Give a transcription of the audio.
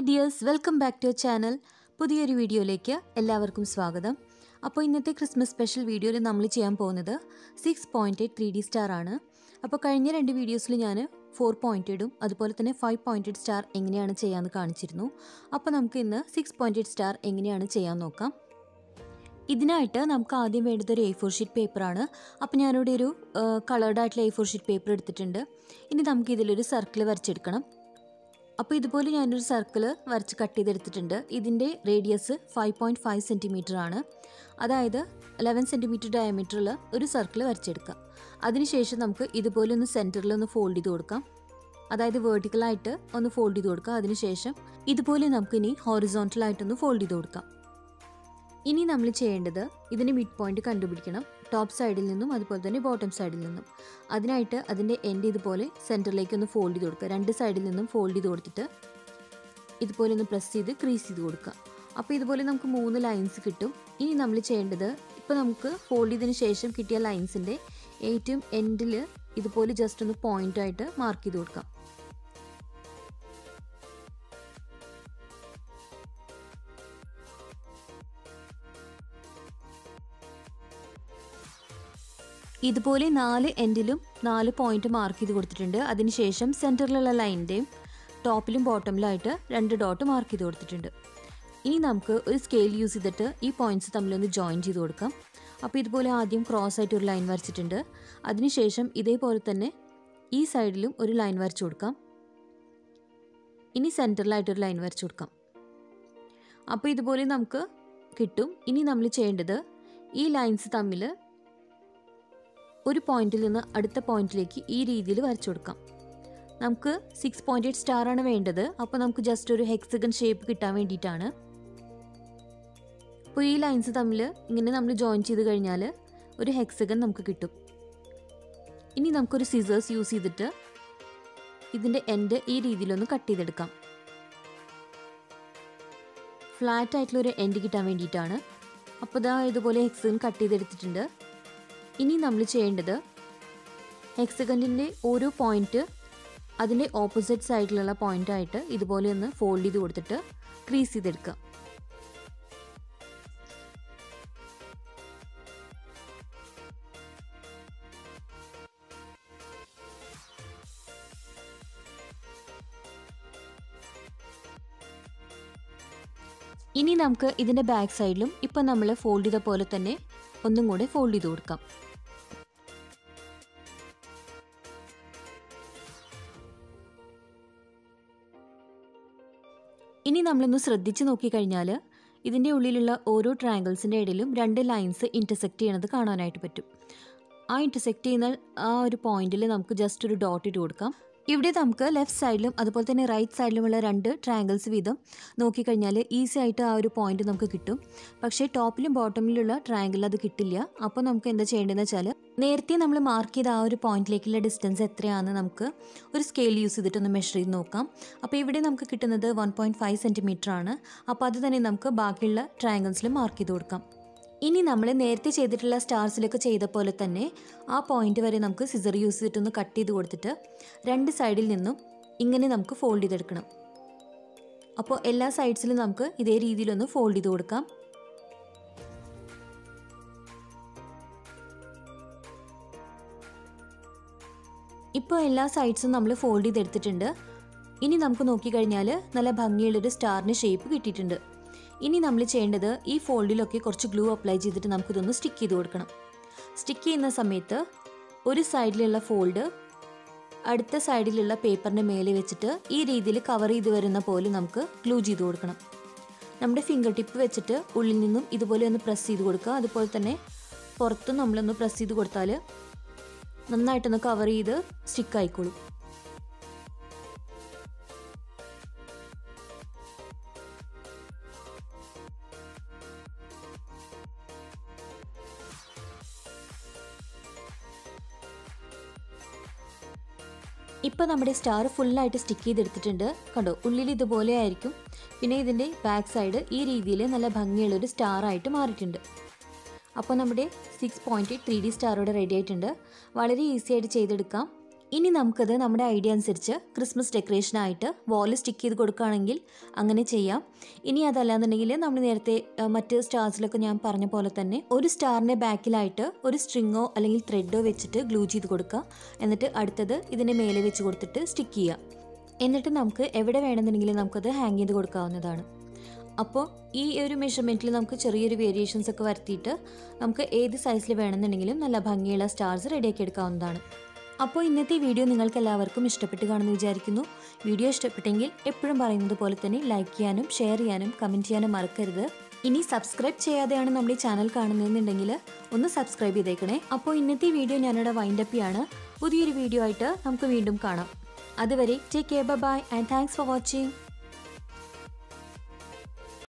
hi dears welcome back to channel പുതിയൊരു വീഡിയോയിലേക്ക് എല്ലാവർക്കും സ്വാഗതം അപ്പോൾ ഇന്നത്തെ ക്രിസ്മസ് സ്പെഷ്യൽ വീഡിയോയിൽ നമ്മൾ ചെയ്യാൻ പോകുന്നത് six point eight three D star ആണ് അപ്പോൾ കഴിഞ്ഞ രണ്ട് വീഡിയോസിൽ ഞാൻ ഫോർ പോയിൻറ്റഡും അതുപോലെ തന്നെ ഫൈവ് പോയിൻറ്റഡ് സ്റ്റാർ എങ്ങനെയാണ് ചെയ്യാമെന്ന് കാണിച്ചിരുന്നു അപ്പോൾ നമുക്ക് ഇന്ന് സിക്സ് പോയിൻറ്റഡ് സ്റ്റാർ എങ്ങനെയാണ് ചെയ്യാൻ നോക്കാം ഇതിനായിട്ട് നമുക്ക് ആദ്യം വേണ്ടത് ഒരു എ ഫോർ ഷീറ്റ് പേപ്പറാണ് അപ്പോൾ ഞാനിവിടെ ഒരു കളേർഡ് ആയിട്ടുള്ള എ ഫോർ ഷീറ്റ് പേപ്പർ എടുത്തിട്ടുണ്ട് ഇനി നമുക്ക് ഇതിലൊരു സർക്കിൾ വരച്ചെടുക്കണം അപ്പോൾ ഇതുപോലെ ഞാനൊരു സർക്കിൾ വരച്ച് കട്ട് ചെയ്തെടുത്തിട്ടുണ്ട് ഇതിൻ്റെ radius five point five centimetre ആണ് അതായത് ലെവൻ സെൻറ്റിമീറ്റർ ഡയമീറ്ററുള്ള ഒരു സർക്കിൾ വരച്ചെടുക്കാം അതിനുശേഷം നമുക്ക് ഇതുപോലെ ഒന്ന് സെൻറ്ററിൽ ഒന്ന് ഫോൾഡ് ചെയ്ത് കൊടുക്കാം അതായത് വേർട്ടിക്കലായിട്ട് ഒന്ന് ഫോൾഡ് ചെയ്ത് കൊടുക്കാം അതിനുശേഷം ഇതുപോലെ നമുക്കിനി ഹോറിസോണ്ടലായിട്ടൊന്ന് ഫോൾഡ് ചെയ്ത് കൊടുക്കാം ഇനി നമ്മൾ ചെയ്യേണ്ടത് ഇതിന് മിഡ് പോയിന്റ് കണ്ടുപിടിക്കണം ടോപ്പ് സൈഡിൽ നിന്നും അതുപോലെ തന്നെ ബോട്ടം സൈഡിൽ നിന്നും അതിനായിട്ട് അതിൻ്റെ എൻഡ് ഇതുപോലെ സെൻറ്ററിലേക്ക് ഒന്ന് ഫോൾഡ് ചെയ്ത് കൊടുക്കുക രണ്ട് സൈഡിൽ നിന്നും ഫോൾഡ് ചെയ്ത് കൊടുത്തിട്ട് ഇതുപോലെ ഒന്ന് പ്രസ് ചെയ്ത് ക്രീസ് ചെയ്ത് കൊടുക്കുക അപ്പോൾ ഇതുപോലെ നമുക്ക് മൂന്ന് ലൈൻസ് കിട്ടും ഇനി നമ്മൾ ചെയ്യേണ്ടത് ഇപ്പോൾ നമുക്ക് ഫോൾഡ് ചെയ്തതിന് ശേഷം കിട്ടിയ ലൈൻസിൻ്റെ ഏറ്റവും എൻഡിൽ ഇതുപോലെ ജസ്റ്റ് ഒന്ന് പോയിൻ്റായിട്ട് മാർക്ക് ചെയ്ത് കൊടുക്കാം ഇതുപോലെ നാല് എൻഡിലും നാല് പോയിന്റ് മാർക്ക് ചെയ്ത് കൊടുത്തിട്ടുണ്ട് അതിനുശേഷം സെൻറ്ററിലുള്ള ലൈനിൻ്റെയും ടോപ്പിലും ബോട്ടമിലായിട്ട് രണ്ട് ഡോട്ട് മാർക്ക് ചെയ്ത് കൊടുത്തിട്ടുണ്ട് ഇനി നമുക്ക് ഒരു സ്കെയിൽ യൂസ് ചെയ്തിട്ട് ഈ പോയിന്റ്സ് തമ്മിലൊന്ന് ജോയിൻ ചെയ്ത് കൊടുക്കാം അപ്പോൾ ഇതുപോലെ ആദ്യം ക്രോസ് ആയിട്ട് ഒരു ലൈൻ വരച്ചിട്ടുണ്ട് അതിനുശേഷം ഇതേപോലെ തന്നെ ഈ സൈഡിലും ഒരു ലൈൻ വരച്ചു കൊടുക്കാം ഇനി സെൻറ്ററിലായിട്ടൊരു ലൈൻ വരച്ചു കൊടുക്കാം അപ്പോൾ ഇതുപോലെ നമുക്ക് കിട്ടും ഇനി നമ്മൾ ചെയ്യേണ്ടത് ഈ ലൈൻസ് തമ്മിൽ ഒരു പോയിന്റിൽ നിന്ന് അടുത്ത പോയിന്റിലേക്ക് ഈ രീതിയിൽ വരച്ചു കൊടുക്കാം നമുക്ക് സിക്സ് പോയിന്റ് എയ്റ്റ് സ്റ്റാർ ആണ് വേണ്ടത് അപ്പോൾ നമുക്ക് ജസ്റ്റ് ഒരു ഹെക്സഗൺ ഷേപ്പ് കിട്ടാൻ വേണ്ടിയിട്ടാണ് അപ്പോൾ ഈ ലൈൻസ് തമ്മിൽ ഇങ്ങനെ നമ്മൾ ജോയിൻ ചെയ്ത് കഴിഞ്ഞാൽ ഒരു ഹെക്സഗൺ നമുക്ക് കിട്ടും ഇനി നമുക്കൊരു സിസേഴ്സ് യൂസ് ചെയ്തിട്ട് ഇതിൻ്റെ എൻഡ് ഈ രീതിയിലൊന്ന് കട്ട് ചെയ്തെടുക്കാം ഫ്ലാറ്റ് ആയിട്ടുള്ള ഒരു എൻഡ് കിട്ടാൻ വേണ്ടിയിട്ടാണ് അപ്പോൾ ഇതാ ഇതുപോലെ ഹെക്സഗൺ കട്ട് ചെയ്തെടുത്തിട്ടുണ്ട് ഇനി നമ്മൾ ചെയ്യേണ്ടത് ഹെക്സഗണ്ടിൻ്റെ ഓരോ പോയിന്റ് അതിൻ്റെ ഓപ്പോസിറ്റ് സൈഡിലുള്ള പോയിൻ്റായിട്ട് ഇതുപോലെ ഒന്ന് ഫോൾഡ് ചെയ്ത് കൊടുത്തിട്ട് ക്രീസ് ചെയ്തെടുക്കുക ഇനി നമുക്ക് ഇതിൻ്റെ ബാക്ക് സൈഡിലും ഇപ്പം നമ്മൾ ഫോൾഡ് ചെയ്ത പോലെ തന്നെ ഒന്നും കൂടെ ഫോൾഡ് ചെയ്ത് കൊടുക്കാം ഇനി നമ്മളൊന്ന് ശ്രദ്ധിച്ച് നോക്കിക്കഴിഞ്ഞാൽ ഇതിൻ്റെ ഉള്ളിലുള്ള ഓരോ ട്രയാങ്കിൾസിൻ്റെ ഇടയിലും രണ്ട് ലൈൻസ് ഇൻറ്റർസെക്റ്റ് ചെയ്യണത് കാണാനായിട്ട് പറ്റും ആ ഇൻറ്റർസെക്റ്റ് ചെയ്യുന്ന ആ ഒരു പോയിന്റിൽ നമുക്ക് ജസ്റ്റ് ഒരു ഡോട്ട് ഇട്ട് കൊടുക്കാം ഇവിടെ നമുക്ക് ലെഫ്റ്റ് സൈഡിലും അതുപോലെ തന്നെ റൈറ്റ് സൈഡിലുമുള്ള രണ്ട് ട്രയാങ്കിൾസ് വീതം നോക്കിക്കഴിഞ്ഞാൽ ഈസി ആയിട്ട് ആ ഒരു പോയിന്റ് നമുക്ക് കിട്ടും പക്ഷേ ടോപ്പിലും ബോട്ടമിലുള്ള ട്രയാങ്കിൾ അത് കിട്ടില്ല അപ്പോൾ നമുക്ക് എന്താ ചെയ്യേണ്ടതെന്ന് വെച്ചാൽ നേരത്തെ നമ്മൾ മാർക്ക് ചെയ്ത ആ ഒരു പോയിന്റിലേക്കുള്ള ഡിസ്റ്റൻസ് എത്രയാണെന്ന് നമുക്ക് ഒരു സ്കെയിൽ യൂസ് ചെയ്തിട്ടൊന്ന് മെഷർ ചെയ്ത് നോക്കാം അപ്പോൾ ഇവിടെ നമുക്ക് കിട്ടുന്നത് വൺ പോയിൻറ്റ് ഫൈവ് സെൻറ്റിമീറ്റർ ആണ് അപ്പോൾ അത് തന്നെ നമുക്ക് ബാക്കിയുള്ള ട്രയാങ്കിൾസിൽ മാർക്ക് ചെയ്ത് കൊടുക്കാം ഇനി നമ്മൾ നേരത്തെ ചെയ്തിട്ടുള്ള സ്റ്റാർസിലൊക്കെ ചെയ്ത പോലെ തന്നെ ആ പോയിന്റ് വരെ നമുക്ക് സിസർ യൂസ് ചെയ്തിട്ടൊന്ന് കട്ട് ചെയ്ത് കൊടുത്തിട്ട് രണ്ട് സൈഡിൽ നിന്നും ഇങ്ങനെ നമുക്ക് ഫോൾഡ് ചെയ്തെടുക്കണം അപ്പോൾ എല്ലാ സൈഡ്സിലും നമുക്ക് ഇതേ രീതിയിലൊന്ന് ഫോൾഡ് ചെയ്ത് കൊടുക്കാം ഇപ്പോൾ എല്ലാ സൈഡ്സും നമ്മൾ ഫോൾഡ് ചെയ്തെടുത്തിട്ടുണ്ട് ഇനി നമുക്ക് നോക്കിക്കഴിഞ്ഞാൽ നല്ല ഭംഗിയുള്ളൊരു സ്റ്റാറിന് ഷേപ്പ് കിട്ടിയിട്ടുണ്ട് ഇനി നമ്മൾ ചെയ്യേണ്ടത് ഈ ഫോൾഡിലൊക്കെ കുറച്ച് ഗ്ലൂ അപ്ലൈ ചെയ്തിട്ട് നമുക്കിതൊന്ന് സ്റ്റിക്ക് ചെയ്ത് കൊടുക്കണം സ്റ്റിക്ക് ചെയ്യുന്ന സമയത്ത് ഒരു സൈഡിലുള്ള ഫോൾഡ് അടുത്ത സൈഡിലുള്ള പേപ്പറിൻ്റെ മേലെ വെച്ചിട്ട് ഈ രീതിയിൽ കവർ ചെയ്ത് വരുന്ന പോലെ നമുക്ക് ഗ്ലൂ ചെയ്ത് കൊടുക്കണം നമ്മുടെ ഫിംഗർ ടിപ്പ് വെച്ചിട്ട് ഉള്ളിൽ നിന്നും ഇതുപോലെ ഒന്ന് പ്രസ് ചെയ്ത് കൊടുക്കുക അതുപോലെ തന്നെ പുറത്തും നമ്മളൊന്ന് പ്രസ് ചെയ്ത് കൊടുത്താൽ നന്നായിട്ടൊന്ന് കവർ ചെയ്ത് സ്റ്റിക്ക് ആയിക്കോളും ഇപ്പോൾ നമ്മുടെ സ്റ്റാർ ഫുള്ളായിട്ട് സ്റ്റിക്ക് ചെയ്തെടുത്തിട്ടുണ്ട് കണ്ടോ ഉള്ളിൽ ഇതുപോലെ ആയിരിക്കും പിന്നെ ഇതിൻ്റെ ബാക്ക് സൈഡ് ഈ രീതിയിൽ നല്ല ഭംഗിയുള്ളൊരു സ്റ്റാർ ആയിട്ട് മാറിയിട്ടുണ്ട് അപ്പോൾ നമ്മുടെ six point three D star ഇവിടെ റെഡി ആയിട്ടുണ്ട് വളരെ ഈസി ആയിട്ട് ചെയ്തെടുക്കാം ഇനി നമുക്കത് നമ്മുടെ ഐഡിയ അനുസരിച്ച് ക്രിസ്മസ് ഡെക്കറേഷനായിട്ട് വാൾ സ്റ്റിക്ക് ചെയ്ത് കൊടുക്കുകയാണെങ്കിൽ അങ്ങനെ ചെയ്യാം ഇനി അതല്ലാന്നുണ്ടെങ്കിൽ നമ്മൾ നേരത്തെ ആ, മറ്റ് സ്റ്റാർസിലൊക്കെ ഞാൻ പറഞ്ഞ പോലെ തന്നെ ഒരു സ്റ്റാറിൻ്റെ ബാക്കിലായിട്ട് ഒരു സ്ട്രിങ്ങോ അല്ലെങ്കിൽ ത്രെഡോ വെച്ചിട്ട് ഗ്ലൂ ചെയ്ത് കൊടുക്കുക എന്നിട്ട് അടുത്തത് ഇതിൻ്റെ മേലെ വെച്ച് കൊടുത്തിട്ട് സ്റ്റിക്ക് ചെയ്യുക എന്നിട്ട് നമുക്ക് എവിടെ വേണമെന്നുണ്ടെങ്കിലും നമുക്കത് ഹാങ് ചെയ്ത് കൊടുക്കാവുന്നതാണ് അപ്പോൾ ഈ ഒരു മെഷർമെൻറ്റിൽ നമുക്ക് ചെറിയൊരു വേരിയേഷൻസ് ഒക്കെ വരുത്തിയിട്ട് നമുക്ക് ഏത് സൈസിൽ വേണമെന്നുണ്ടെങ്കിലും നല്ല ഭംഗിയുള്ള സ്റ്റാർസ് റെഡിയാക്കി എടുക്കാവുന്നതാണ് അപ്പോൾ ഇന്നത്തെ വീഡിയോ നിങ്ങൾക്ക് എല്ലാവർക്കും ഇഷ്ടപ്പെട്ട് കാണുമെന്ന് വിചാരിക്കുന്നു വീഡിയോ ഇഷ്ടപ്പെട്ടെങ്കിൽ എപ്പോഴും പറയുന്നത് പോലെ തന്നെ ലൈക്ക് ചെയ്യാനും ഷെയർ ചെയ്യാനും കമൻറ്റ് ചെയ്യാനും മറക്കരുത് ഇനി സബ്സ്ക്രൈബ് ചെയ്യാതെയാണ് നമ്മുടെ ഈ ചാനൽ കാണുന്നതെന്നുണ്ടെങ്കിൽ ഒന്ന് സബ്സ്ക്രൈബ് ചെയ്തേക്കണേ അപ്പോൾ ഇന്നത്തെ വീഡിയോ ഞാനിവിടെ വൈൻഡപ്പ് ചെയ്യാണ് പുതിയൊരു വീഡിയോ ആയിട്ട് നമുക്ക് വീണ്ടും കാണാം അതുവരെ take care bye and thanks for watching